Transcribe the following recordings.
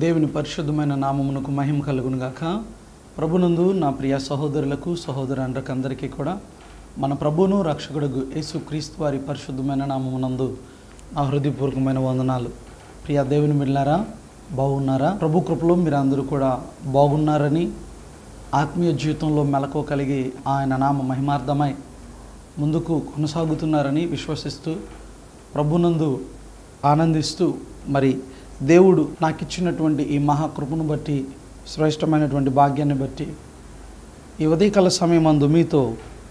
దేవుని పరిశుద్ధమైన నామమునకు మహిమ కలుగును గాక ప్రభునందు నా ప్రియ సహోదరులకు సహోదరులకు అందరికీ కూడా మన ప్రభువును రక్షకుడుగు యేసు క్రీస్తు వారి పరిశుద్ధమైన నామమునందు నా హృదయపూర్వకమైన వందనాలు ప్రియ దేవుని మిళ్ళారా బాగున్నారా ప్రభు కృపలో మీరు అందరూ కూడా బాగున్నారని ఆత్మీయ జీవితంలో మెలకు కలిగి ఆయన నామ మహిమార్థమై ముందుకు కొనసాగుతున్నారని విశ్వసిస్తూ ప్రభునందు ఆనందిస్తూ మరి దేవుడు నాకు ఇచ్చినటువంటి ఈ మహాకృపను బట్టి శ్రేష్టమైనటువంటి భాగ్యాన్ని బట్టి ఈ ఉదయకాల సమయమందు మీతో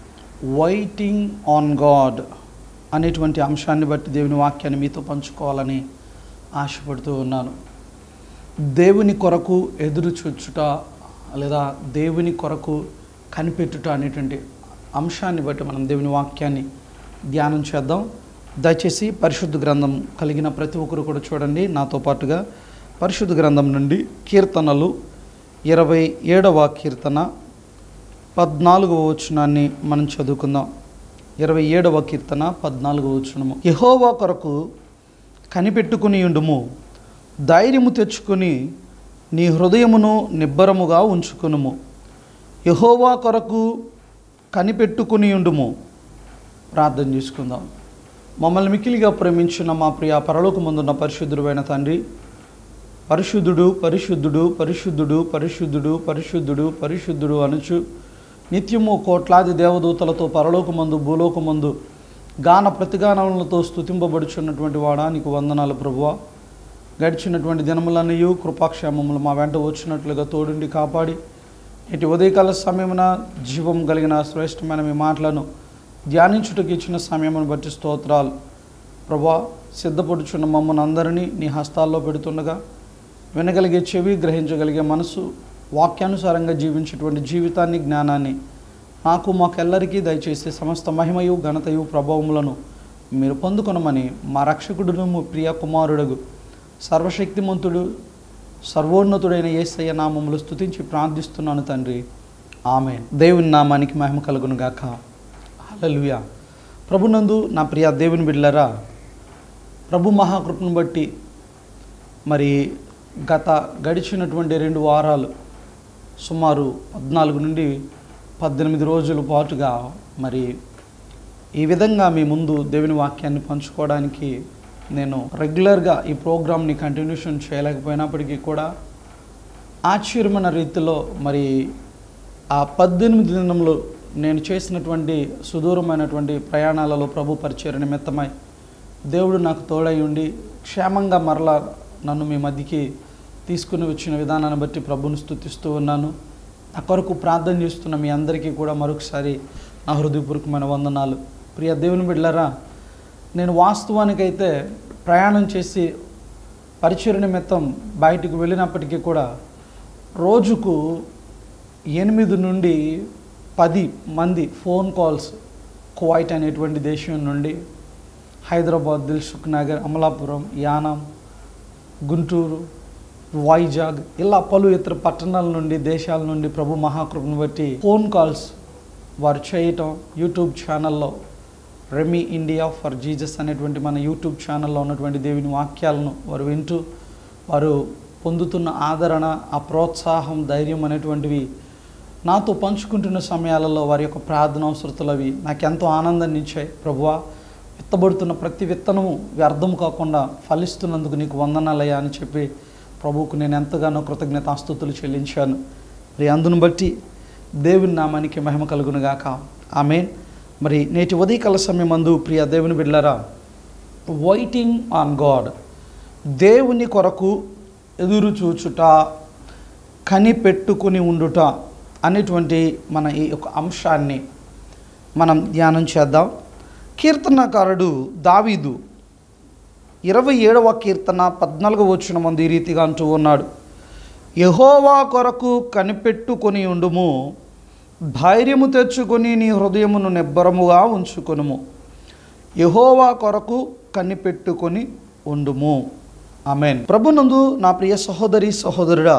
వైటింగ్ ఆన్ గాడ్ అనేటువంటి అంశాన్ని బట్టి దేవుని వాక్యాన్ని మీతో పంచుకోవాలని ఆశపడుతూ ఉన్నాను దేవుని కొరకు ఎదురు చూచుట లేదా దేవుని కొరకు కనిపెట్టుట అనేటువంటి అంశాన్ని బట్టి మనం దేవుని వాక్యాన్ని ధ్యానం చేద్దాం దయచేసి పరిశుద్ధ గ్రంథం కలిగిన ప్రతి ఒక్కరు కూడా చూడండి నాతో పాటుగా పరిశుద్ధ గ్రంథం నుండి కీర్తనలు ఇరవై ఏడవ కీర్తన పద్నాలుగవ వచనాన్ని మనం చదువుకుందాం ఇరవై ఏడవ కీర్తన పద్నాలుగవ వచనము యహోవా కొరకు కనిపెట్టుకుని ఉండుము ధైర్యము తెచ్చుకొని నీ హృదయమును నిబ్బరముగా ఉంచుకునుము యహోవా కొరకు కనిపెట్టుకుని ఉండుము ప్రార్థన చేసుకుందాం మమ్మల్ని మిక్కిలిగా ప్రేమించిన మా ప్రియ పరలోకమందున్న పరిశుద్ధుడైన తండ్రి పరిశుద్ధుడు పరిశుద్ధుడు పరిశుద్ధుడు పరిశుద్ధుడు పరిశుద్ధుడు పరిశుద్ధుడు అనుచు నిత్యము కోట్లాది దేవదూతలతో పరలోకమందు భూలోకమందు గాన ప్రతిగానములతో స్తుతింపబడుచున్నటువంటి వాడా నీకు వందనాలు ప్రభువా గడిచినటువంటి దినములన్నయు కృపాక్షేమములు మా వెంట వచ్చినట్లుగా తోడుండి కాపాడి ఇటు ఉదయకాల సమయమున జీవం కలిగిన శ్రేష్టమైన మీ మాటలను ధ్యానించుటకు ఇచ్చిన సమయమును బట్టి స్తోత్రాలు ప్రభా సిద్ధపడుచున్న మమ్మల్ని అందరినీ నీ హస్తాల్లో పెడుతుండగా వినగలిగే చెవి గ్రహించగలిగే మనసు వాక్యానుసారంగా జీవించేటువంటి జీవితాన్ని జ్ఞానాన్ని నాకు మాకెల్లరికీ దయచేసి సమస్త మహిమయు ఘనతయు ప్రభావములను మీరు పొందుకొనమని మా రక్షకుడును మీ ప్రియ కుమారుడగు సర్వశక్తిమంతుడు సర్వోన్నతుడైన యేసయ్య నామములు స్తుతించి ప్రార్థిస్తున్నాను తండ్రి ఆమె దేవుని నామానికి మహిమ కలుగును గాక హల్లెలూయా ప్రభునందు నా ప్రియ దేవుని బిడ్డలరా ప్రభు మహాకృపను బట్టి మరి గత గడిచినటువంటి రెండు వారాలు సుమారు పద్నాలుగు నుండి పద్దెనిమిది రోజుల పాటుగా మరి ఈ విధంగా మీ ముందు దేవుని వాక్యాన్ని పంచుకోవడానికి నేను రెగ్యులర్గా ఈ ప్రోగ్రామ్ని కంటిన్యూషన్ చేయలేకపోయినప్పటికీ కూడా ఆశ్చర్యమైన రీతిలో మరి ఆ పద్దెనిమిది దినములు నేను చేసినటువంటి సుదూరమైనటువంటి ప్రయాణాలలో ప్రభు పరిచయ నిమిత్తమై దేవుడు నాకు తోడై ఉండి క్షేమంగా మరలా నన్ను మీ మధ్యకి తీసుకుని వచ్చిన విధానాన్ని బట్టి ప్రభుని స్థుతిస్తూ ఉన్నాను నా కొరకు ప్రార్థన చేస్తున్న మీ అందరికీ కూడా మరొకసారి నా హృదయపూర్వకమైన వందనాలు ప్రియ దేవుని బిడ్డలారా నేను వాస్తవానికైతే ప్రయాణం చేసి పరిచయ నిమిత్తం బయటకు వెళ్ళినప్పటికీ కూడా రోజుకు ఎనిమిది నుండి పది మంది ఫోన్ కాల్స్ కువైట్ అనేటువంటి దేశం నుండి హైదరాబాద్ దిల్సుఖ్ నగర్ అమలాపురం యానం గుంటూరు వైజాగ్ ఇలా పలు ఇతర పట్టణాల నుండి దేశాల నుండి ప్రభు మహాకృపను బట్టి ఫోన్ కాల్స్ వారు చేయటం యూట్యూబ్ ఛానల్లో రెమీ ఇండియా ఫర్ జీజస్ అనేటువంటి మన యూట్యూబ్ ఛానల్లో ఉన్నటువంటి దేవుని వాక్యాలను వారు వింటూ వారు పొందుతున్న ఆదరణ ఆ ప్రోత్సాహం ధైర్యం అనేటువంటివి నాతో పంచుకుంటున్న సమయాలలో వారి యొక్క ప్రార్థన అవసరతలు అవి నాకెంతో ఆనందాన్ని ఇచ్చాయి ప్రభువా విత్తబడుతున్న ప్రతి విత్తనము వ్యర్థం కాకుండా ఫలిస్తున్నందుకు నీకు వందనాలయ్యా అని చెప్పి ప్రభువుకు నేను ఎంతగానో కృతజ్ఞతాస్తుతులు చెల్లించాను మరి అందును బట్టి దేవుని నామానికి మహిమ కలుగునుగాక ఆమె మరి నేటి ఉదయకాల సమయమందు ప్రియ దేవుని బిడ్డలారా వైటింగ్ ఆన్ గాడ్ దేవుని కొరకు ఎదురు చూచుట కనిపెట్టుకుని ఉండుట అనేటువంటి మన ఈ యొక్క అంశాన్ని మనం ధ్యానం చేద్దాం కీర్తనకారుడు దావీదు ఇరవై ఏడవ కీర్తన పద్నాలుగవ వచ్చిన మంది ఈ రీతిగా అంటూ ఉన్నాడు యహోవా కొరకు కనిపెట్టుకొని ఉండుము ధైర్యము తెచ్చుకొని నీ హృదయమును నిబ్బరముగా ఉంచుకొనుము యహోవా కొరకు కనిపెట్టుకొని ఉండుము ఆమెన్ ప్రభునందు నా ప్రియ సహోదరి సహోదరుడా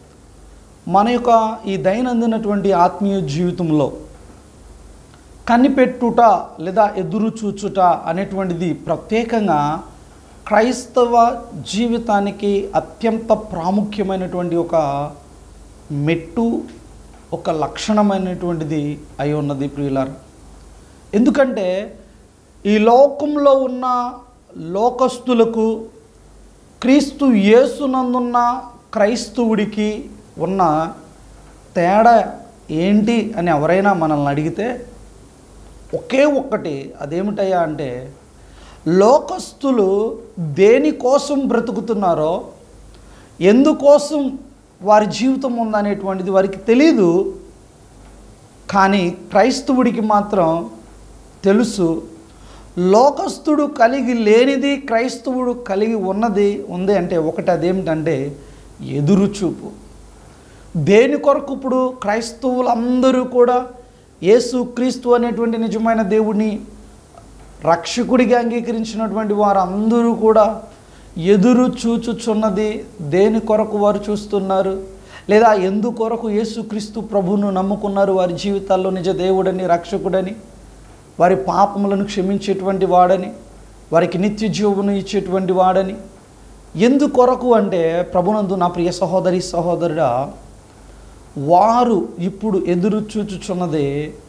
మన యొక్క ఈ దైనందినటువంటి ఆత్మీయ జీవితంలో కనిపెట్టుట లేదా ఎదురు చూచుట అనేటువంటిది ప్రత్యేకంగా క్రైస్తవ జీవితానికి అత్యంత ప్రాముఖ్యమైనటువంటి ఒక మెట్టు ఒక లక్షణమైనటువంటిది అయి ఉన్నది ప్రియులారా ఎందుకంటే ఈ లోకంలో ఉన్న లోకస్తులకు క్రీస్తు యేసునందున్న క్రైస్తవుడికి ఉన్న తేడా ఏంటి అని ఎవరైనా మనల్ని అడిగితే ఒకే ఒక్కటి అదేమిటయ్యా అంటే లోకస్తులు దేనికోసం బ్రతుకుతున్నారో ఎందుకోసం వారి జీవితం ఉందనేటువంటిది వారికి తెలీదు కానీ క్రైస్తవుడికి మాత్రం తెలుసు లోకస్తుడు కలిగి లేనిది క్రైస్తవుడు కలిగి ఉన్నది ఉంది అంటే ఒకటి అదేమిటంటే ఎదురుచూపు దేని కొరకు ఇప్పుడు క్రైస్తవులందరూ కూడా యేసు క్రీస్తు అనేటువంటి నిజమైన దేవుడిని రక్షకుడిగా అంగీకరించినటువంటి వారందరూ కూడా ఎదురు చూచుచున్నది దేని కొరకు వారు చూస్తున్నారు లేదా ఎందుకొరకు యేసుక్రీస్తు ప్రభువును నమ్ముకున్నారు వారి జీవితాల్లో నిజ దేవుడని రక్షకుడని వారి పాపములను క్షమించేటువంటి వాడని వారికి నిత్య జీవమును ఇచ్చేటువంటి వాడని ఎందుకొరకు అంటే ప్రభునందు నా ప్రియ సహోదరి సహోదరుడా వారు ఇప్పుడు ఎదురు చూచుచున్నదే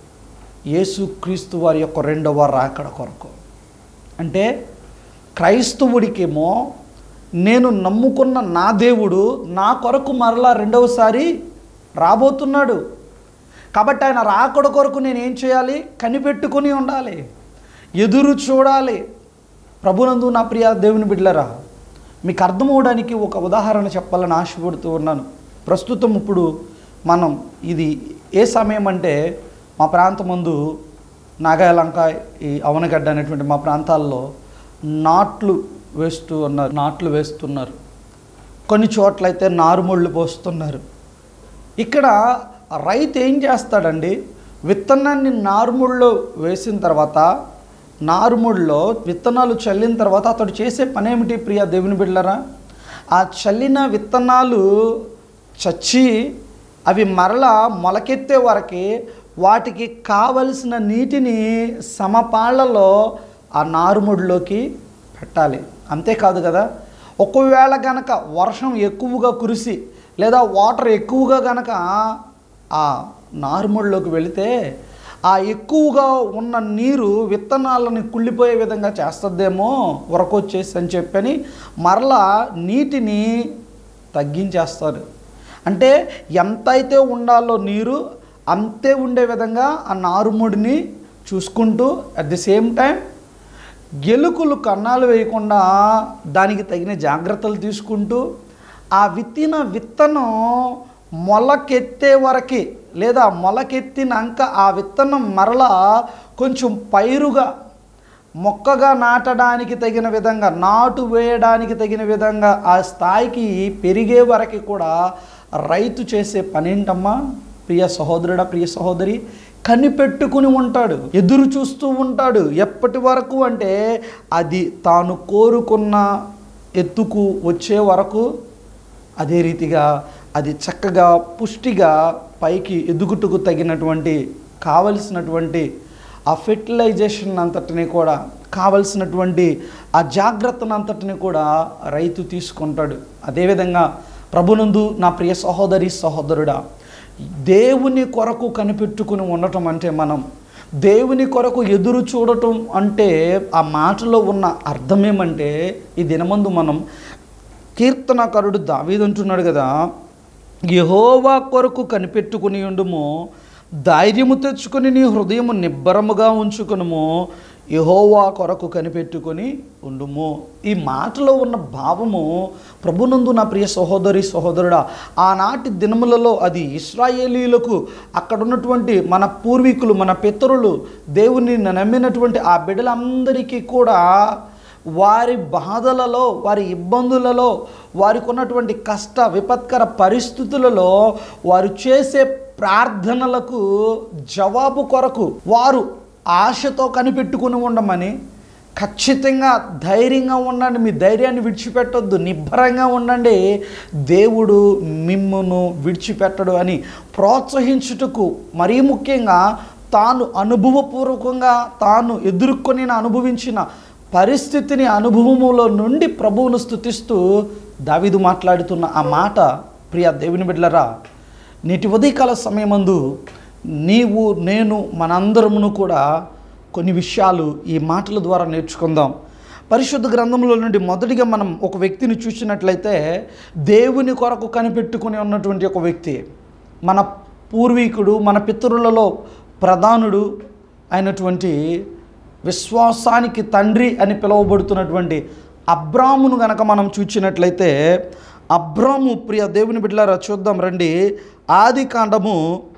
యేసుక్రీస్తు వారి యొక్క రెండవ రాకడ కొరకు అంటే క్రైస్తవుడికేమో నేను నమ్ముకున్న నా దేవుడు నా కొరకు మరలా రెండవసారి రాబోతున్నాడు కాబట్టి ఆయన రాకడ కొరకు నేను ఏం చేయాలి కనిపెట్టుకుని ఉండాలి ఎదురు చూడాలి ప్రభునందు నా ప్రియ దేవుని బిడ్డలరా మీకు అర్థమవడానికి ఒక ఉదాహరణ చెప్పాలని ఆశపడుతూ ఉన్నాను ప్రస్తుతం ఇప్పుడు మనం ఇది ఏ సమయం అంటే మా ప్రాంతం ముందు నాగాయలంక ఈ అవనగడ్డ అనేటువంటి మా ప్రాంతాల్లో నాట్లు వేస్తూ ఉన్నారు నాట్లు వేస్తున్నారు కొన్ని చోట్లయితే నారుముళ్ళు పోస్తున్నారు ఇక్కడ రైతు ఏం చేస్తాడండి విత్తనాన్ని నారుముళ్ళలో వేసిన తర్వాత నారుముళ్ళలో విత్తనాలు చల్లిన తర్వాత అతడు చేసే పని ఏమిటి ప్రియ దేవుని బిడ్డలరా ఆ చల్లిన విత్తనాలు చచ్చి అవి మరలా మొలకెత్తే వరకు వాటికి కావలసిన నీటిని సమపాళ్లలో ఆ నారుముడిలోకి పెట్టాలి అంతేకాదు కదా ఒకవేళ గనక వర్షం ఎక్కువగా కురిసి లేదా వాటర్ ఎక్కువగా గనక ఆ నార్మల్లోకి వెళితే ఆ ఎక్కువగా ఉన్న నీరు విత్తనాలని కుళ్ళిపోయే విధంగా చేస్తుందేమో ఉరకొచ్చేసి అని చెప్పని మరలా నీటిని తగ్గించేస్తారు అంటే ఎంతైతే ఉండాలో నీరు అంతే ఉండే విధంగా ఆ నారుముడిని చూసుకుంటూ అట్ ది సేమ్ టైం ఎలుకలు కన్నాలు వేయకుండా దానికి తగిన జాగ్రత్తలు తీసుకుంటూ ఆ విత్తిన విత్తనం మొలకెత్తే వరకు లేదా మొలకెత్తినాక ఆ విత్తనం మరలా కొంచెం పైరుగా మొక్కగా నాటడానికి తగిన విధంగా నాటు వేయడానికి తగిన విధంగా ఆ స్థాయికి పెరిగే వరకు కూడా రైతు చేసే పనేంటమ్మా ప్రియ సహోదరుడా ప్రియ సహోదరి కనిపెట్టుకుని ఉంటాడు ఎదురు చూస్తూ ఉంటాడు ఎప్పటి వరకు అంటే అది తాను కోరుకున్న ఎత్తుకు వచ్చే వరకు అదే రీతిగా అది చక్కగా పుష్టిగా పైకి ఎదుగుటకు తగినటువంటి కావలసినటువంటి ఆ ఫెర్టిలైజేషన్ అంతటిని కూడా కావలసినటువంటి ఆ జాగ్రత్తను అంతటిని కూడా రైతు తీసుకుంటాడు అదేవిధంగా ప్రభునందు నా ప్రియ సహోదరి సహోదరుడా దేవుని కొరకు కనిపెట్టుకుని ఉండటం అంటే మనం దేవుని కొరకు ఎదురు చూడటం అంటే ఆ మాటలో ఉన్న అర్థమేమంటే ఈ దినమందు మనం కీర్తనకారుడు దావీదంటున్నాడు కదా యహోవా కొరకు కనిపెట్టుకుని ఉండుము ధైర్యము తెచ్చుకొని నీ హృదయము నిబ్బరముగా ఉంచుకునుము యహోవా కొరకు కనిపెట్టుకొని ఉండుము ఈ మాటలో ఉన్న భావము ప్రభునందు నా ప్రియ సహోదరి సహోదరుడా ఆనాటి దినములలో అది ఇస్రాయేలీలకు అక్కడ ఉన్నటువంటి మన పూర్వీకులు మన పితరులు దేవుని నమ్మినటువంటి ఆ బిడ్డలందరికీ కూడా వారి బాధలలో వారి ఇబ్బందులలో వారికి ఉన్నటువంటి కష్ట విపత్కర పరిస్థితులలో వారు చేసే ప్రార్థనలకు జవాబు కొరకు వారు ఆశతో కనిపెట్టుకుని ఉండమని ఖచ్చితంగా ధైర్యంగా ఉండండి మీ ధైర్యాన్ని విడిచిపెట్టొద్దు నిబ్బరంగా ఉండండి దేవుడు మిమ్మును విడిచిపెట్టడు అని ప్రోత్సహించుటకు మరీ ముఖ్యంగా తాను అనుభవపూర్వకంగా తాను ఎదుర్కొని అనుభవించిన పరిస్థితిని అనుభవములో నుండి ప్రభువును స్థుతిస్తూ దావీదు మాట్లాడుతున్న ఆ మాట ప్రియ దేవుని బిడ్డలరా నేటి ఉదయకాల సమయమందు నీవు నేను మనందరమును కూడా కొన్ని విషయాలు ఈ మాటల ద్వారా నేర్చుకుందాం పరిశుద్ధ గ్రంథంలో నుండి మొదటిగా మనం ఒక వ్యక్తిని చూసినట్లయితే దేవుని కొరకు కనిపెట్టుకుని ఉన్నటువంటి ఒక వ్యక్తి మన పూర్వీకుడు మన పితరులలో ప్రధానుడు అయినటువంటి విశ్వాసానికి తండ్రి అని పిలువబడుతున్నటువంటి అబ్రామును గనక మనం చూచినట్లయితే అబ్రాము ప్రియ దేవుని బిడ్డలారా చూద్దాం రండి ఆది కాండము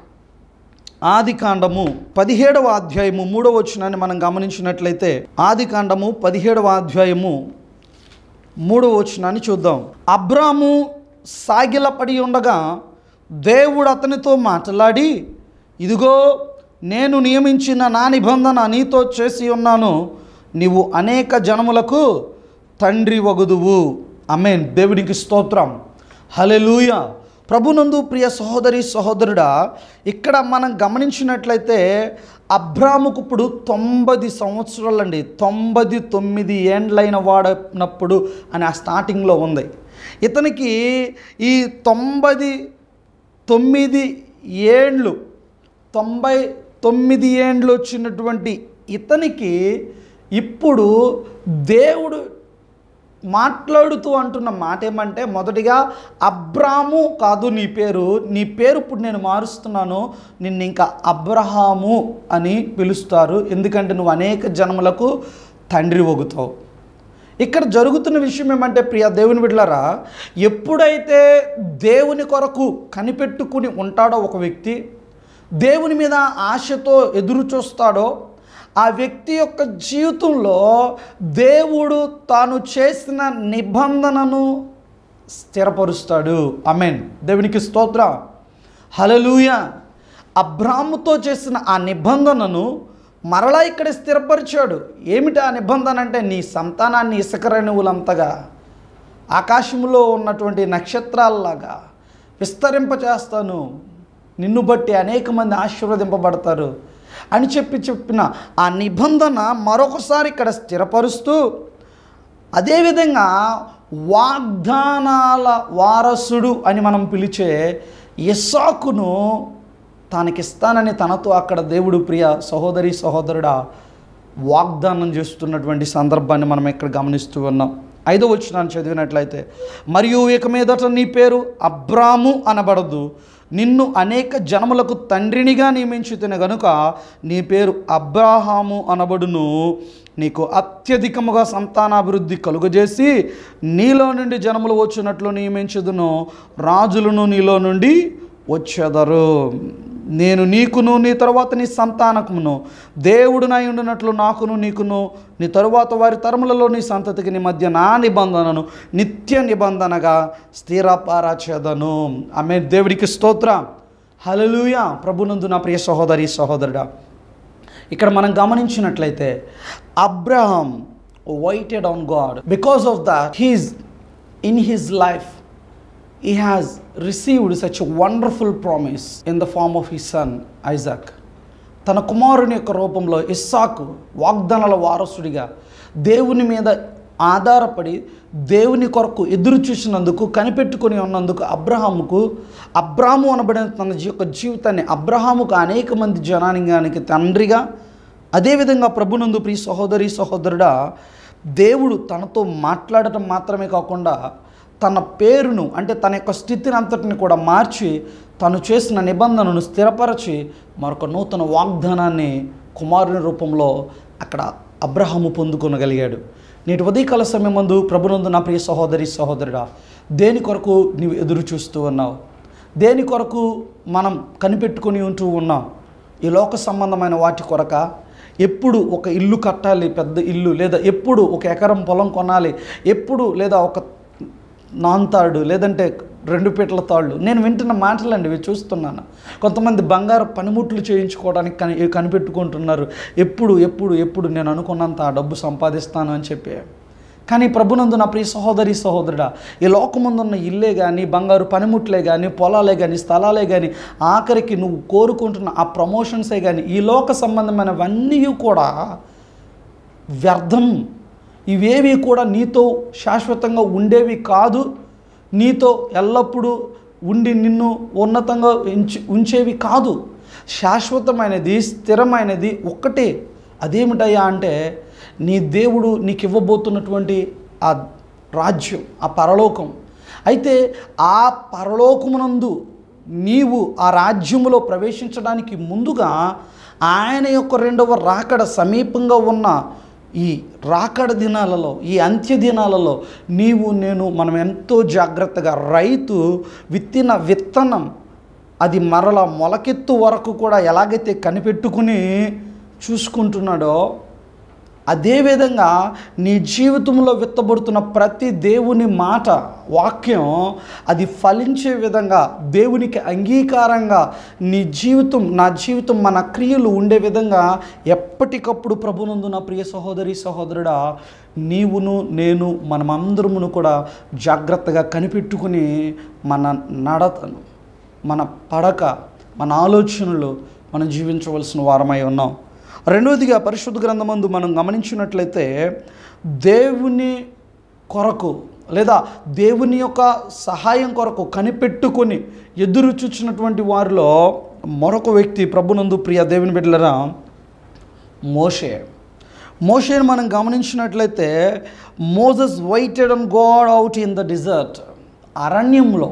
ఆది కాండము పదిహేడవ అధ్యాయము మూడవ వచనాన్ని మనం గమనించినట్లయితే ఆది కాండము పదిహేడవ అధ్యాయము మూడవ వచనాన్ని చూద్దాం అబ్రాము సాగిలపడి ఉండగా దేవుడు అతనితో మాట్లాడి ఇదిగో నేను నియమించిన నా నిబంధన నీతో చేసి ఉన్నాను నీవు అనేక జనములకు తండ్రి వగుదువు అమేన్ దేవునికి స్తోత్రం హలెలూయ ప్రభునందు ప్రియ సహోదరి సహోదరుడా ఇక్కడ మనం గమనించినట్లయితే అబ్రాముకు ఇప్పుడు తొంభై సంవత్సరాలండి తొంభై తొమ్మిది ఏండ్లైన వాడనప్పుడు అని ఆ స్టార్టింగ్లో ఉంది ఇతనికి ఈ తొంభై తొమ్మిది ఏండ్లు తొంభై తొమ్మిది ఏండ్లు వచ్చినటువంటి ఇతనికి ఇప్పుడు దేవుడు మాట్లాడుతూ అంటున్న మాట ఏమంటే మొదటిగా అబ్రాము కాదు నీ పేరు నీ పేరు ఇప్పుడు నేను మారుస్తున్నాను నిన్ను ఇంకా అబ్రహాము అని పిలుస్తారు ఎందుకంటే నువ్వు అనేక జన్మలకు తండ్రి ఒగుతావు ఇక్కడ జరుగుతున్న విషయం ఏమంటే ప్రియ దేవుని బిడ్డలారా ఎప్పుడైతే దేవుని కొరకు కనిపెట్టుకుని ఉంటాడో ఒక వ్యక్తి దేవుని మీద ఆశతో ఎదురు చూస్తాడో ఆ వ్యక్తి యొక్క జీవితంలో దేవుడు తాను చేసిన నిబంధనను స్థిరపరుస్తాడు అమెన్ దేవునికి స్తోత్ర హలలుయ అబ్రాముతో చేసిన ఆ నిబంధనను మరలా ఇక్కడ స్థిరపరిచాడు ఏమిటి ఆ నిబంధన అంటే నీ సంతానాన్ని ఇసుకరేణువులంతగా ఆకాశంలో ఉన్నటువంటి నక్షత్రాల్లాగా విస్తరింపచేస్తాను నిన్ను బట్టి అనేక మంది ఆశీర్వదింపబడతారు అని చెప్పి చెప్పిన ఆ నిబంధన మరొకసారి ఇక్కడ స్థిరపరుస్తూ అదేవిధంగా వాగ్దానాల వారసుడు అని మనం పిలిచే ఇస్సాకును తనకిస్తానని తనతో అక్కడ దేవుడు ప్రియ సహోదరి సహోదరుడా వాగ్దానం చేస్తున్నటువంటి సందర్భాన్ని మనం ఇక్కడ గమనిస్తూ ఉన్నాం ఐదో వచ్చినాన్ని చదివినట్లయితే మరియు ఇక మీదట నీ పేరు అబ్రాము అనబడదు నిన్ను అనేక జనములకు తండ్రినిగా నియమించుతున్న గనుక నీ పేరు అబ్రాహాము అనబడును నీకు అత్యధికముగా సంతానాభివృద్ధి కలుగజేసి నీలో నుండి జనములు వచ్చినట్లు నియమించుదును రాజులను నీలో నుండి వచ్చేదరు నేను నీకును నీ తరువాత నీ సంతానకును దేవుడు నై ఉండినట్లు నాకును నీకును నీ తరువాత వారి తరములలో నీ సంతతికి నీ మధ్య నా నిబంధనను నిత్య నిబంధనగా స్థిరపరచెదను ఆమె దేవుడికి స్తోత్ర హలలుయ ప్రభునందు నా ప్రియ సహోదరి సహోదరుడా ఇక్కడ మనం గమనించినట్లయితే Abraham waited on God because of that he's in his life he has received such a wonderful promise in the form of his son Isaac. తన కుమారుని యొక్క రూపంలో ఇస్సాకు వాగ్దానాల వారసుడిగా దేవుని మీద ఆధారపడి దేవుని కొరకు ఎదురు చూసినందుకు కనిపెట్టుకొని ఉన్నందుకు అబ్రహాముకు అబ్రాము అనబడిన తన జీ- యొక్క జీవితాన్ని అబ్రహాముకు అనేక మంది జనానిగానికి తండ్రిగా అదేవిధంగా ప్రభునందు ప్రియ సహోదరి సహోదరుడా దేవుడు తనతో మాట్లాడటం మాత్రమే కాకుండా తన పేరును అంటే తన యొక్క స్థితిని అంతటిని కూడా మార్చి తను చేసిన నిబంధనను స్థిరపరచి మరొక నూతన వాగ్దానాన్ని కుమారుని రూపంలో అక్కడ అబ్రహాము పొందుకొనగలిగాడు నేటి ఉదయకాల సమయం ముందు ప్రభునందు నా ప్రియ సహోదరి సహోదరుడా దేని కొరకు నీవు ఎదురు చూస్తూ ఉన్నావు దేని కొరకు మనం కనిపెట్టుకొని ఉంటూ ఉన్నాం ఈ లోక సంబంధమైన వాటి కొరక ఎప్పుడు ఒక ఇల్లు కట్టాలి పెద్ద ఇల్లు లేదా ఎప్పుడు ఒక ఎకరం పొలం కొనాలి ఎప్పుడు లేదా ఒక నాంతాడు లేదంటే రెండు పీటల తాళ్ళు నేను వింటున్న మాటలండి ఇవి చూస్తున్నాను కొంతమంది బంగారు పనిముట్లు చేయించుకోవడానికి కని కనిపెట్టుకుంటున్నారు ఎప్పుడు ఎప్పుడు ఎప్పుడు నేను అనుకున్నంత ఆ డబ్బు సంపాదిస్తాను అని చెప్పి కానీ ప్రభునందు నా ప్రియ సహోదరి సహోదరుడా ఈ లోకముందున్న ఇల్లే కానీ బంగారు పనిముట్లే కానీ పొలాలే కానీ స్థలాలే కానీ ఆఖరికి నువ్వు కోరుకుంటున్న ఆ ప్రమోషన్సే కానీ ఈ లోక సంబంధమైనవన్నీ కూడా వ్యర్థం ఇవేవి కూడా నీతో శాశ్వతంగా ఉండేవి కాదు నీతో ఎల్లప్పుడూ ఉండి నిన్ను ఉన్నతంగా ఉంచి ఉంచేవి కాదు శాశ్వతమైనది స్థిరమైనది ఒక్కటే అదేమిటయ్యా అంటే నీ దేవుడు నీకు ఇవ్వబోతున్నటువంటి ఆ రాజ్యం ఆ పరలోకం అయితే ఆ పరలోకమునందు నీవు ఆ రాజ్యములో ప్రవేశించడానికి ముందుగా ఆయన యొక్క రెండవ రాకడ సమీపంగా ఉన్న ఈ రాకడ దినాలలో ఈ అంత్య దినాలలో నీవు నేను మనం ఎంతో జాగ్రత్తగా రైతు విత్తిన విత్తనం అది మరల మొలకెత్తు వరకు కూడా ఎలాగైతే కనిపెట్టుకుని చూసుకుంటున్నాడో అదేవిధంగా నీ జీవితంలో విత్తబడుతున్న ప్రతి దేవుని మాట వాక్యం అది ఫలించే విధంగా దేవునికి అంగీకారంగా నీ జీవితం నా జీవితం మన క్రియలు ఉండే విధంగా ఎప్పటికప్పుడు ప్రభునందు నా ప్రియ సహోదరి సహోదరుడా నీవును నేను మనమందరమును కూడా జాగ్రత్తగా కనిపెట్టుకుని మన నడతను మన పడక మన ఆలోచనలు మనం జీవించవలసిన వారమై ఉన్నాం రెండవదిగా పరిశుద్ధ గ్రంథమందు మనం గమనించినట్లయితే దేవుని కొరకు లేదా దేవుని యొక్క సహాయం కొరకు కనిపెట్టుకొని ఎదురు చూచినటువంటి వారిలో మరొక వ్యక్తి ప్రభునందు ప్రియ దేవుని బిడ్డలరా మోషే మోషేని మనం గమనించినట్లయితే Moses waited and God out in the desert అరణ్యంలో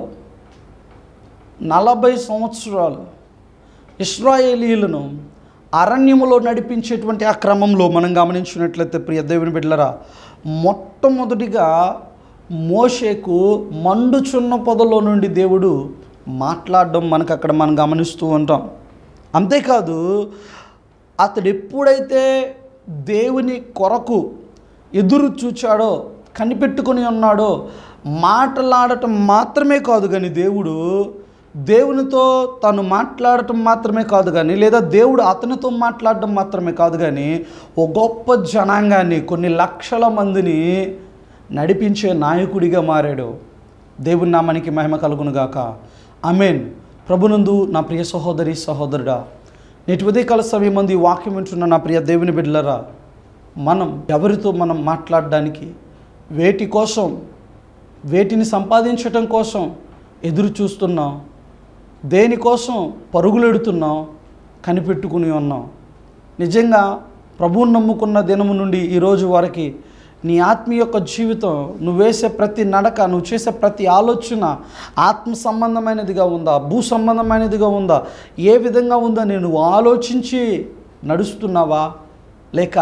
నలభై సంవత్సరాలు ఇస్రాయేలీలను అరణ్యములో నడిపించేటువంటి ఆ క్రమంలో మనం గమనించినట్లయితే ప్రియ దేవుని బిడ్డలరా మొట్టమొదటిగా మోషేకు మండుచున్న పొదలో నుండి దేవుడు మాట్లాడడం మనకు అక్కడ మనం గమనిస్తూ ఉంటాం అంతేకాదు అతడు ఎప్పుడైతే దేవుని కొరకు ఎదురు చూచాడో కనిపెట్టుకొని ఉన్నాడో మాట్లాడటం మాత్రమే కాదు కానీ దేవుడు దేవునితో తను మాట్లాడటం మాత్రమే కాదు కానీ లేదా దేవుడు అతనితో మాట్లాడటం మాత్రమే కాదు కానీ ఒక గొప్ప జనాంగాన్ని కొన్ని లక్షల మందిని నడిపించే నాయకుడిగా మారాడు దేవుని నామానికి మహిమ కలుగునుగాక అమేన్ ప్రభునందు నా ప్రియ సహోదరి సహోదరుడా నేటి ఉదయకాల సమయం మంది వాక్యం వింటున్న నా ప్రియ దేవుని బిడ్డలరా మనం ఎవరితో మనం మాట్లాడడానికి వేటి కోసం వేటిని సంపాదించటం కోసం ఎదురు చూస్తున్నాం దేనికోసం పరుగులెడుతున్నాం కనిపెట్టుకుని ఉన్నాం నిజంగా ప్రభువుని నమ్ముకున్న దినము నుండి ఈరోజు వరకు నీ ఆత్మీయ యొక్క జీవితం నువ్వు వేసే ప్రతి నడక నువ్వు చేసే ప్రతి ఆలోచన ఆత్మ సంబంధమైనదిగా ఉందా భూ సంబంధమైనదిగా ఉందా ఏ విధంగా ఉందా నేను ఆలోచించి నడుస్తున్నావా లేక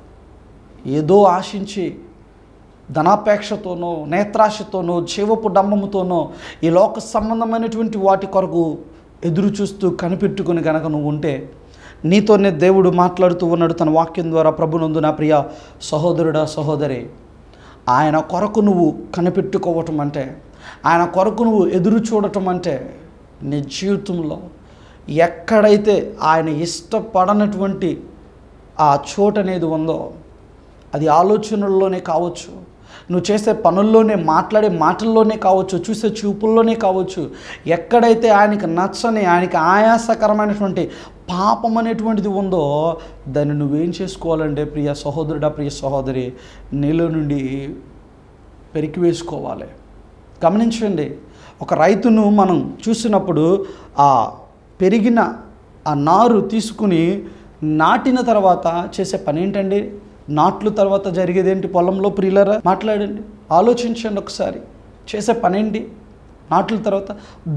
ఏదో ఆశించి ధనాపేక్షతోనో నేత్రాశతోనో జీవపు డంబముతోనో ఈ లోక సంబంధమైనటువంటి వాటి కొరకు ఎదురు చూస్తూ కనిపెట్టుకుని గనక నువ్వు ఉంటే నీతోనే దేవుడు మాట్లాడుతూ ఉన్నాడు తన వాక్యం ద్వారా ప్రభునందు నా ప్రియ సహోదరుడా సహోదరి ఆయన కొరకు నువ్వు కనిపెట్టుకోవటం అంటే ఆయన కొరకు నువ్వు ఎదురు చూడటం అంటే నీ జీవితంలో ఎక్కడైతే ఆయన ఇష్టపడనటువంటి ఆ చోటు అనేది ఉందో అది ఆలోచనల్లోనే కావచ్చు నువ్వు చేసే పనుల్లోనే మాట్లాడే మాటల్లోనే కావచ్చు చూసే చూపుల్లోనే కావచ్చు ఎక్కడైతే ఆయనకి నచ్చని ఆయనకి ఆయాసకరమైనటువంటి పాపం అనేటువంటిది ఉందో దాన్ని నువ్వేం చేసుకోవాలంటే ప్రియ సహోదరుడా ప్రియ సహోదరి నీలో నుండి పెరికి వేసుకోవాలి గమనించండి ఒక రైతును మనం చూసినప్పుడు ఆ పెరిగిన ఆ నారు తీసుకుని నాటిన తర్వాత చేసే పని ఏంటండి నాట్లు తర్వాత జరిగేదేంటి పొలంలో ప్రియులరా మాట్లాడండి ఆలోచించండి ఒకసారి చేసే పని ఏంటి నాట్ల తర్వాత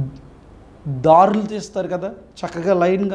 దారులు తీస్తారు కదా చక్కగా లైన్గా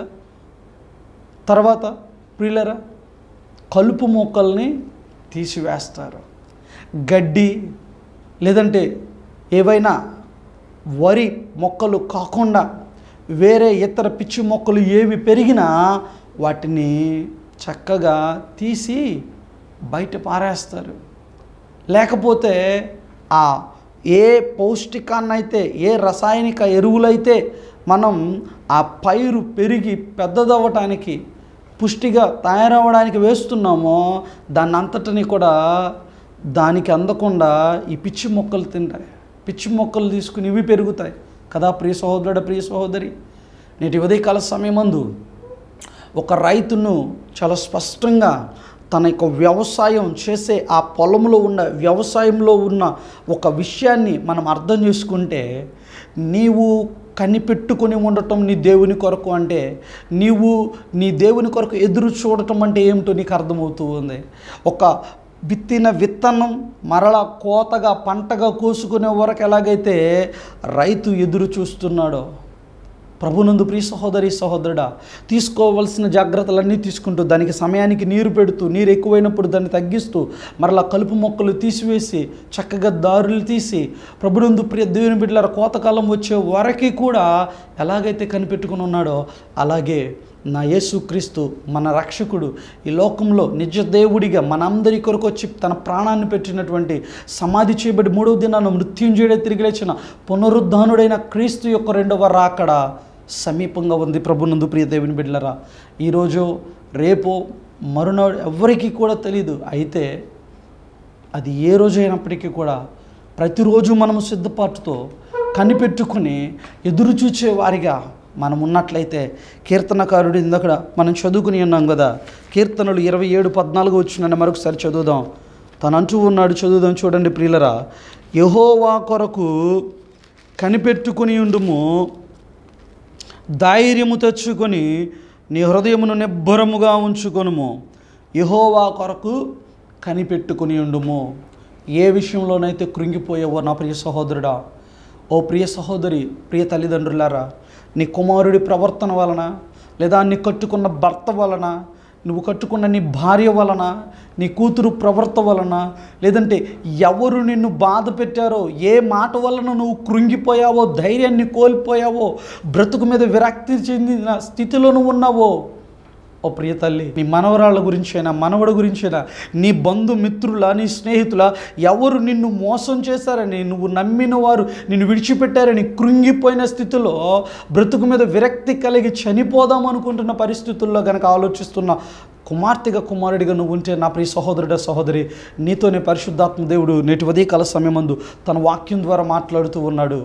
తర్వాత ప్రియులరా కలుపు మొక్కల్ని తీసివేస్తారు గడ్డి లేదంటే ఏవైనా వరి మొక్కలు కాకుండా వేరే ఇతర పిచ్చి మొక్కలు ఏవి పెరిగినా వాటిని చక్కగా తీసి బయట పారేస్తారు లేకపోతే ఆ ఏ పౌష్టికాన్నైతే ఏ రసాయనిక ఎరువులైతే మనం ఆ పైరు పెరిగి పెద్దదవ్వటానికి పుష్టిగా తయారవ్వడానికి వేస్తున్నామో దాన్ని అంతటిని కూడా దానికి అందకుండా ఈ పిచ్చి మొక్కలు తింటాయి పిచ్చి మొక్కలు తీసుకుని ఇవి పెరుగుతాయి కదా ప్రియ సహోదరుడు ప్రియ సహోదరి నేటి ఉదయకాల సమయమందు ఒక రైతును చాలా స్పష్టంగా తన యొక్క వ్యవసాయం చేసే ఆ పొలంలో ఉన్న వ్యవసాయంలో ఉన్న ఒక విషయాన్ని మనం అర్థం చేసుకుంటే నీవు కనిపెట్టుకొని ఉండటం నీ దేవుని కొరకు అంటే నీవు నీ దేవుని కొరకు ఎదురు చూడటం అంటే ఏమిటో నీకు అర్థమవుతూ ఉంది ఒక విత్తిన విత్తనం మరలా కోతగా పంటగా కోసుకునే వరకు ఎలాగైతే రైతు ఎదురు చూస్తున్నాడో ప్రభునందు ప్రియ సహోదరి సహోదరుడా తీసుకోవలసిన జాగ్రత్తలన్నీ తీసుకుంటూ దానికి సమయానికి నీరు పెడుతూ నీరు ఎక్కువైనప్పుడు దాన్ని తగ్గిస్తూ మరలా కలుపు మొక్కలు తీసివేసి చక్కగా దారులు తీసి ప్రభునందు ప్రియ దేవుని బిడ్డల కోతకాలం వచ్చే వరకు కూడా ఎలాగైతే కనిపెట్టుకుని ఉన్నాడో అలాగే నా యేసుక్రీస్తు మన రక్షకుడు ఈ లోకంలో నిజ దేవుడిగా మనందరి కొరకు వచ్చి తన ప్రాణాన్ని పెట్టినటువంటి సమాధి చేయబడి మూడవ దినాన మృత్యుంజయుడే తిరిగి లేచిన పునరుద్ధానుడైన క్రీస్తు యొక్క రెండవ రాకడ సమీపంగా ఉంది ప్రభునందు ప్రియ దేవుని బిడ్డలరా ఈరోజు రేపు మరునాడు ఎవరికీ కూడా తెలియదు అయితే అది ఏ రోజు అయినప్పటికీ కూడా ప్రతిరోజు మనము సిద్ధపాటుతో కనిపెట్టుకుని ఎదురు చూచే వారిగా మనం ఉన్నట్లయితే కీర్తనకారుడు ఇందక్కడ మనం చదువుకుని ఉన్నాం కదా కీర్తనలు ఇరవై ఏడు పద్నాలుగు వచ్చిన మరొకసారి చదువుదాం తను అంటూ ఉన్నాడు చదువుదాం చూడండి ప్రియులరా యహోవా కొరకు కనిపెట్టుకుని ఉండుము ధైర్యము తెచ్చుకొని నీ హృదయమును నిబ్బరముగా ఉంచుకొనుము యహోవా కొరకు కనిపెట్టుకుని ఉండుము ఏ విషయంలోనైతే కృంగిపోయావో నా ప్రియ సహోదరుడా ఓ ప్రియ సహోదరి ప్రియ తల్లిదండ్రులారా నీ కుమారుడి ప్రవర్తన వలన లేదా నీ కట్టుకున్న భర్త వలన నువ్వు కట్టుకున్న నీ భార్య వలన నీ కూతురు ప్రవర్త వలన లేదంటే ఎవరు నిన్ను బాధ పెట్టారో ఏ మాట వలన నువ్వు కృంగిపోయావో ధైర్యాన్ని కోల్పోయావో బ్రతుకు మీద విరక్తి చెందిన స్థితిలో నువ్వు ఉన్నావో ఓ ప్రియ తల్లి నీ మనవరాళ్ళ గురించైనా మనవడి గురించైనా నీ బంధుమిత్రుల నీ స్నేహితుల ఎవరు నిన్ను మోసం చేశారని నువ్వు నమ్మిన వారు నిన్ను విడిచిపెట్టారని కృంగిపోయిన స్థితిలో బ్రతుకు మీద విరక్తి కలిగి చనిపోదాం అనుకుంటున్న పరిస్థితుల్లో గనక ఆలోచిస్తున్న కుమార్తెగా కుమారుడిగా నువ్వు ఉంటే నా ప్రియ సహోదరుడ సహోదరి నీతోనే పరిశుద్ధాత్మ దేవుడు నేటి ఉదయకాల సమయమందు తన వాక్యం ద్వారా మాట్లాడుతూ ఉన్నాడు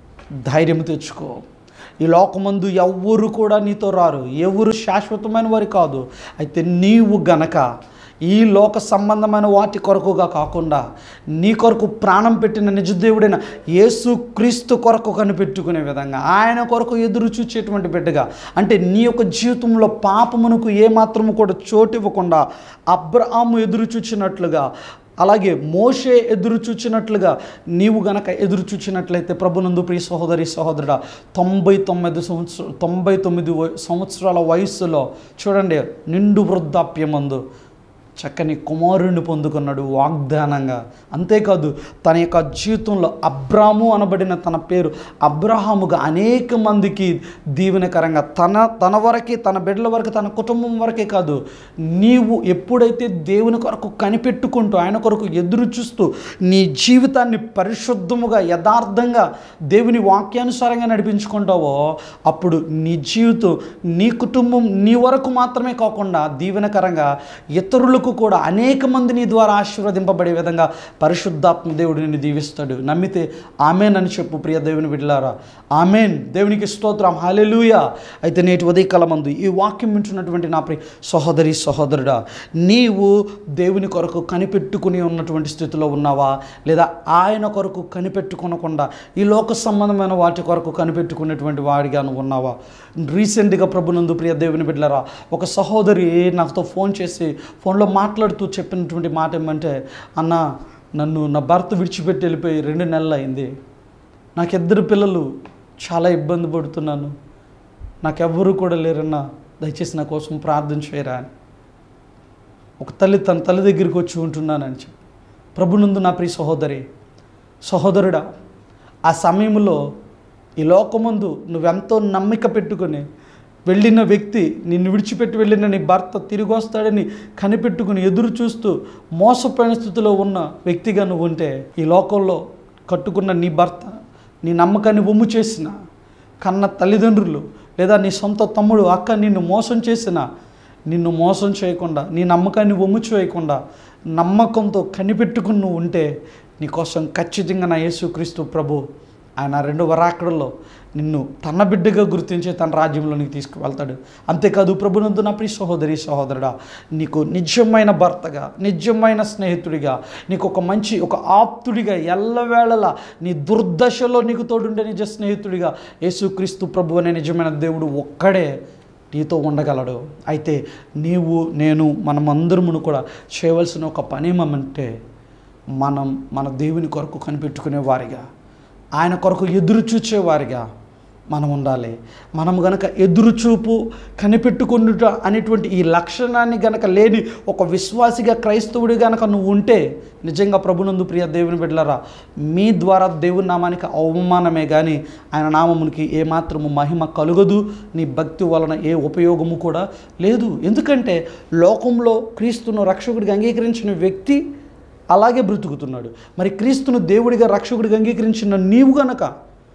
ధైర్యం తెచ్చుకో ఈ లోకమందు ఎవ్వరు కూడా నీతో రారు ఎవరు శాశ్వతమైన వారి కాదు అయితే నీవు గనక ఈ లోక సంబంధమైన వాటి కొరకుగా కాకుండా నీ కొరకు ప్రాణం పెట్టిన నిజదేవుడైన యేసు క్రీస్తు కొరకు కనిపెట్టుకునే విధంగా ఆయన కొరకు ఎదురు చూచేటువంటి బిడ్డగా అంటే నీ యొక్క జీవితంలో పాపమునకు ఏమాత్రము కూడా చోటు ఇవ్వకుండా అబ్రహాము ఎదురు చూచినట్లుగా అలాగే మోషే ఎదురు చూచినట్లుగా నీవు గనక ఎదురు చూచినట్లయితే ప్రభునందు ప్రియ సహోదరి సహోదరుడా తొంభై తొమ్మిది సంవత్సరం తొంభై తొమ్మిది వ- సంవత్సరాల వయస్సులో చూడండి నిండు వృద్ధాప్యమందు చక్కని కుమారుణ్ణి పొందుకున్నాడు వాగ్దానంగా అంతేకాదు తన యొక్క జీవితంలో అబ్రాము అనబడిన తన పేరు అబ్రహాముగా అనేక మందికి దీవెనకరంగా తన తన వరకే తన బిడ్డల వరకు తన కుటుంబం వరకే కాదు నీవు ఎప్పుడైతే దేవుని కొరకు కనిపెట్టుకుంటూ ఆయన కొరకు ఎదురు చూస్తూ నీ జీవితాన్ని పరిశుద్ధముగా యథార్థంగా దేవుని వాక్యానుసారంగా నడిపించుకుంటావో అప్పుడు నీ జీవితం నీ కుటుంబం నీ వరకు మాత్రమే కాకుండా దీవెనకరంగా ఇతరులకు కూడా అనేక మంది నీ ద్వారా ఆశీర్వదింపబడే విధంగా పరిశుద్ధాత్మ దేవుడు నిన్ను దీవిస్తాడు నమ్మితే ఆమెన్ అని చెప్పు ప్రియ దేవుని బిడ్డలారా ఆమెన్ దేవునికి స్తోత్రం హాలెలూయా అయితే నేటి ఉదయకాలమందు ఈ వాక్యం వింటున్నటువంటి నా ప్రియ సహోదరి సహోదరుడా నీవు దేవుని కొరకు కనిపెట్టుకుని ఉన్నటువంటి స్థితిలో ఉన్నావా లేదా ఆయన కొరకు కనిపెట్టుకొనకుండా ఈ లోక సంబంధమైన వాటి కొరకు కనిపెట్టుకునేటువంటి వాడిగా నువ్వు ఉన్నావా రీసెంట్గా ప్రభునందు ప్రియ దేవుని బిడ్డలారా ఒక సహోదరి నాతో ఫోన్ చేసి ఫోన్లో మాట్లాడుతూ చెప్పినటువంటి మాట ఏమంటే అన్న నన్ను నా భర్త విడిచిపెట్టి వెళ్ళిపోయి రెండు నెలలు అయింది నాకిద్దరు పిల్లలు చాలా ఇబ్బంది పడుతున్నాను నాకెవ్వరూ కూడా లేరన్నా దయచేసి నా కోసం ప్రార్థన చేయరా అని ఒక తల్లి తన తల్లి దగ్గరికి వచ్చి ఉంటున్నానని చెప్పి ప్రభునందు నా ప్రియ సహోదరి సహోదరుడా ఆ సమయంలో ఈ లోకమందు నువ్వెంతో నమ్మిక పెట్టుకొని వెళ్ళిన వ్యక్తి నిన్ను విడిచిపెట్టి వెళ్ళిన నీ భర్త తిరిగి వస్తాడని కనిపెట్టుకుని ఎదురు చూస్తూ మోసపోయిన స్థితిలో ఉన్న వ్యక్తిగా నువ్వు ఉంటే ఈ లోకంలో కట్టుకున్న నీ భర్త నీ నమ్మకాన్ని ఒమ్ము చేసిన కన్న తల్లిదండ్రులు లేదా నీ సొంత తమ్ముడు అక్క నిన్ను మోసం చేసిన నిన్ను మోసం చేయకుండా నీ నమ్మకాన్ని ఒమ్ము చేయకుండా నమ్మకంతో కనిపెట్టుకుని నువ్వు ఉంటే నీకోసం ఖచ్చితంగా నా యేసుక్రీస్తు ప్రభు ఆయన రెండవ రాకడలో నిన్ను తన బిడ్డగా గుర్తించి తన రాజ్యంలోనికి తీసుకువెళ్తాడు అంతేకాదు ప్రభునందు నా ప్రియ సహోదరి సహోదరుడా నీకు నిజమైన భర్తగా నిజమైన స్నేహితుడిగా నీకు ఒక మంచి ఒక ఆప్తుడిగా ఎల్లవేళలా నీ దుర్దశలో నీకు తోడుండే నిజ స్నేహితుడిగా యేసుక్రీస్తు ప్రభు అనే నిజమైన దేవుడు ఒక్కడే నీతో ఉండగలడు అయితే నీవు నేను మనమందరమును కూడా చేయవలసిన ఒక పని ఏమంటే మనం మన దేవుని కొరకు కనిపెట్టుకునే వారిగా ఆయన కొరకు ఎదురు చూచేవారిగా మనం ఉండాలి మనం గనక ఎదురు చూపు కనిపెట్టుకున్నట అనేటువంటి ఈ లక్షణాన్ని గనక లేని ఒక విశ్వాసిగా క్రైస్తవుడి గనక నువ్వు ఉంటే నిజంగా ప్రభునందు ప్రియ దేవుని బిడ్డలరా మీ ద్వారా దేవుని నామానికి అవమానమే కానీ ఆయన నామమునికి ఏమాత్రము మహిమ కలుగదు నీ భక్తి వలన ఏ ఉపయోగము కూడా లేదు ఎందుకంటే లోకంలో క్రీస్తును రక్షకుడిగా అంగీకరించిన వ్యక్తి అలాగే బ్రతుకుతున్నాడు మరి క్రీస్తును దేవుడిగా రక్షకుడిగా అంగీకరించిన నీవు గనక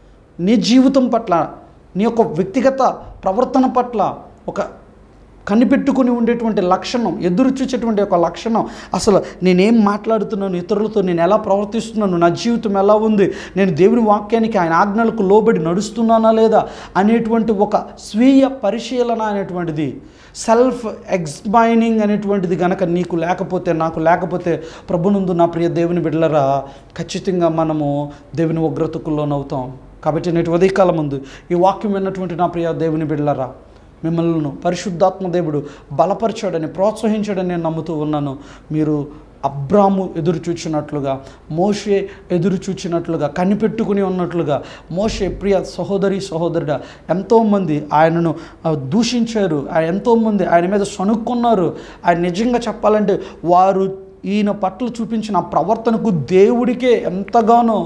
నీ జీవితం పట్ల నీ యొక్క వ్యక్తిగత ప్రవర్తన పట్ల ఒక కనిపెట్టుకుని ఉండేటువంటి లక్షణం ఎదురు చూసేటువంటి ఒక లక్షణం అసలు నేనేం మాట్లాడుతున్నాను ఇతరులతో నేను ఎలా ప్రవర్తిస్తున్నాను నా జీవితం ఎలా ఉంది నేను దేవుని వాక్యానికి ఆయన ఆజ్ఞలకు లోబడి నడుస్తున్నానా లేదా అనేటువంటి ఒక స్వీయ పరిశీలన అనేటువంటిది సెల్ఫ్ ఎక్స్మైనింగ్ అనేటువంటిది గనక నీకు లేకపోతే నాకు లేకపోతే ప్రభునందు నా ప్రియ దేవుని బిడ్డలరా ఖచ్చితంగా మనము దేవుని ఉగ్రతకు లోనవుతాం కాబట్టి నేటి ఉదయకాలం ముందు ఈ వాక్యం విన్నటువంటి నా ప్రియ దేవుని బిడ్డలరా మిమ్మల్ని పరిశుద్ధాత్మ దేవుడు బలపరిచాడని ప్రోత్సహించాడని నేను నమ్ముతూ ఉన్నాను మీరు అబ్రాము ఎదురు చూచినట్లుగా మోషే ఎదురు చూచినట్లుగా కనిపెట్టుకుని ఉన్నట్లుగా మోషే ప్రియ సహోదరి సహోదరుడ ఎంతోమంది ఆయనను ఆ, దూషించారు ఆయన ఎంతోమంది ఆయన మీద సనుక్కున్నారు ఆయన నిజంగా చెప్పాలంటే వారు ఈయన పట్ల చూపించిన ఆ ప్రవర్తనకు దేవుడికే ఎంతగానో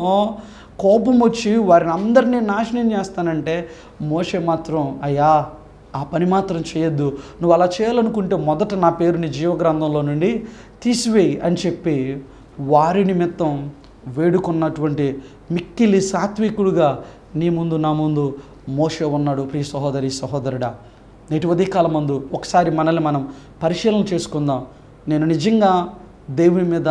కోపం వచ్చి వారిని అందరినీ నాశనం చేస్తానంటే మోషే మాత్రం అయ్యా ఆ పని మాత్రం చేయొద్దు నువ్వు అలా చేయాలనుకుంటే మొదట నా పేరు నీ జీవగ్రంథంలో నుండి తీసివేయి అని చెప్పి వారి నిమిత్తం వేడుకున్నటువంటి మిక్కిలి సాత్వికుడుగా నీ ముందు నా ముందు మోసే ఉన్నాడు ప్రియ సహోదరి సహోదరుడా నేటి ఉదయకాలం ముందు ఒకసారి మనల్ని మనం పరిశీలన చేసుకుందాం నేను నిజంగా దేవుని మీద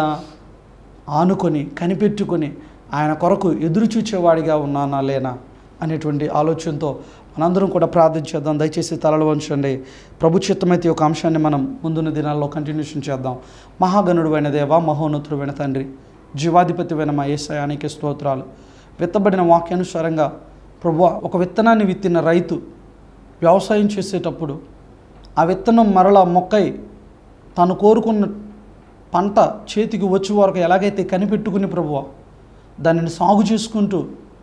ఆనుకొని కనిపెట్టుకొని ఆయన కొరకు ఎదురు చూచేవాడిగా ఉన్నానా లేనా అనేటువంటి ఆలోచనతో మనందరం కూడా ప్రార్థించేద్దాం దయచేసి తలలు వంచండి ప్రభు చిత్తమైతే ఈ ఒక అంశాన్ని మనం ముందున్న దినాల్లో కంటిన్యూషన్ చేద్దాం మహాగణుడువైన దేవ మహోన్నతుడైన తండ్రి జీవాధిపతివైన మా ఏసయానికి స్తోత్రాలు విత్తబడిన వాక్యానుసారంగా ప్రభు ఒక విత్తనాన్ని విత్తిన రైతు వ్యవసాయం చేసేటప్పుడు ఆ విత్తనం మరలా మొక్కై తాను కోరుకున్న పంట చేతికి వచ్చే వరకు ఎలాగైతే కనిపెట్టుకుని ప్రభువ దానిని సాగు చేసుకుంటూ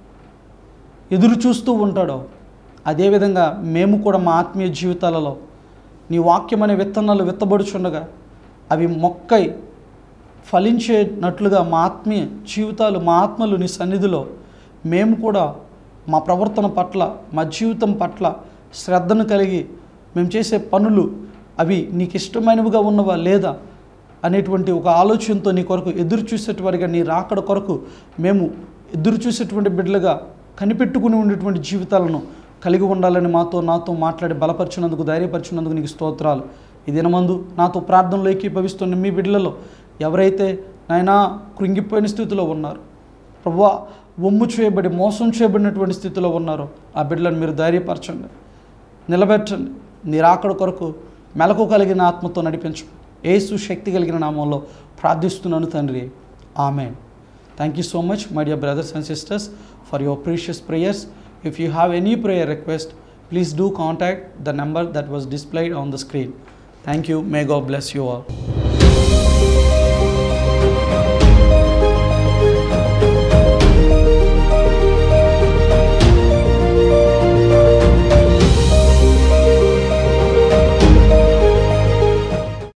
ఎదురు చూస్తూ ఉంటాడో అదేవిధంగా మేము కూడా మా ఆత్మీయ జీవితాలలో నీ వాక్యం అనే విత్తనాలు విత్తబడుచుండగా అవి మొక్కై ఫలించేనట్లుగా మా ఆత్మీయ జీవితాలు మా ఆత్మలు నీ సన్నిధిలో మేము కూడా మా ప్రవర్తన పట్ల మా జీవితం పట్ల శ్రద్ధను కలిగి మేము చేసే పనులు అవి నీకు ఇష్టమైనవిగా ఉన్నవా లేదా అనేటువంటి ఒక ఆలోచనతో నీ కొరకు ఎదురు చూసేటివారిగా నీ రాకడ కొరకు మేము ఎదురు చూసేటువంటి బిడ్డలుగా కనిపెట్టుకుని ఉండేటువంటి జీవితాలను కలిగి ఉండాలని మాతో నాతో మాట్లాడి బలపరిచినందుకు ధైర్యపరిచినందుకు నీకు స్తోత్రాలు ఈ దినమందు నాతో ప్రార్థనలో ఏకీభవిస్తున్న మీ బిడ్డలలో ఎవరైతే నాయనా కృంగిపోయిన స్థితిలో ఉన్నారు ప్రభువా ఒమ్ము చేయబడి మోసం చేయబడినటువంటి స్థితిలో ఉన్నారో ఆ బిడ్డలను మీరు ధైర్యపరచండి నిలబెట్టండి నీ రాకడ కొరకు మెలకు కలిగిన ఆత్మతో నడిపించు ఏసు శక్తి కలిగిన నామంలో ప్రార్థిస్తున్నాను తండ్రి ఆమె thank you so much my dear brothers and sisters for your precious prayers if you have any prayer request please do contact the number that was displayed on the screen thank you may God bless you all